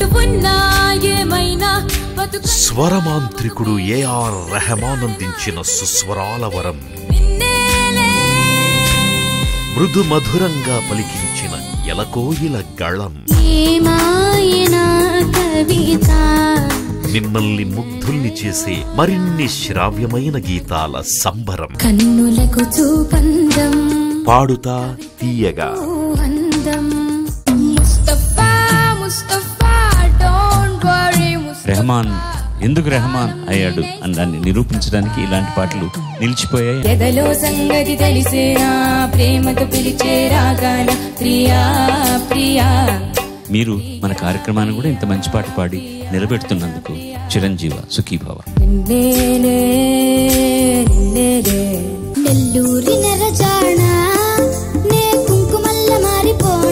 ఎటు ఉన్నా ఏమైనా బతుక స్వరమాంత్రికుడు ఏఆర్ రెహమాన్ అందించిన సుస్వరాల వరం నిన్నేలే మృదు మధురంగా పలికించిన ఎలకోయిల గళం ఏమాయనా కవిత మిమ్మల్ని ముగ్ధుల్ని చేసే మరిన్ని శ్రావ్యమైన గీతాల సంబరం కన్నులకు చూపందం పాడుతా తీయగా ఓ అందం ముస్తఫా ముస్తఫా డోంట్ వరీ ముస్తఫా రెహమాన్ ఎందుకు రెహమాన్ అయ్యాడు అని దాన్ని నిరూపించడానికి ఇలాంటి పాటలు నిలిచిపోయాయి ఎదలో సంగతి తెలిసేనా ప్రేమతో పిలిచే రాగాన ప్రియా ప్రియా మీరు మన కార్యక్రమాన్ని కూడా ఇంత మంచి పాట పాడి నిలబెడుతున్నందుకు చిరంజీవ సుఖీభవ నిన్నేలే నిన్నేలే నెల్లూరి నెరజాణ నే కుంకుమల్ల మారిపోణ